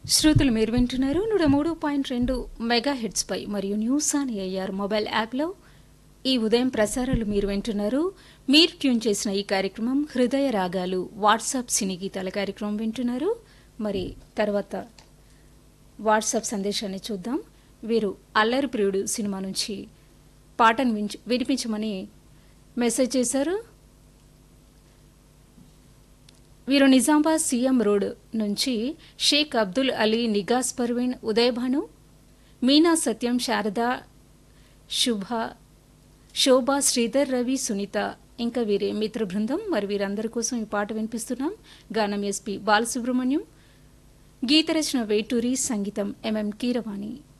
శ్రోతలు మీరు వింటున్నారు నూట మూడు పాయింట్ రెండు మెగా హెడ్స్ పై మరియు న్యూస్ ఆన్ ఏఆర్ మొబైల్ యాప్లో ఈ ఉదయం ప్రసారాలు మీరు వింటున్నారు మీరు ట్యూన్ చేసిన ఈ కార్యక్రమం హృదయ రాగాలు వాట్సాప్ సినీ గీతాల కార్యక్రమం వింటున్నారు మరి తర్వాత వాట్సాప్ సందేశాన్ని చూద్దాం వీరు అల్లరి ప్రియుడు సినిమా నుంచి పాటను వించ వినిపించమని మెసేజ్ చేశారు వీరు నిజామాబాద్ సీఎం రోడ్ నుంచి షేక్ అబ్దుల్ అలీ నిగాస్ పర్వీన్ ఉదయభాను మీనా సత్యం శారద శుభ శోభ శ్రీధర్ రవి సునీత ఇంకా వీరి మిత్ర బృందం మరి వీరందరి కోసం ఈ పాట వినిపిస్తున్నాం గానం ఎస్పి బాలసుబ్రహ్మణ్యం గీత రచన వేటూరి సంగీతం ఎంఎం కీరవాణి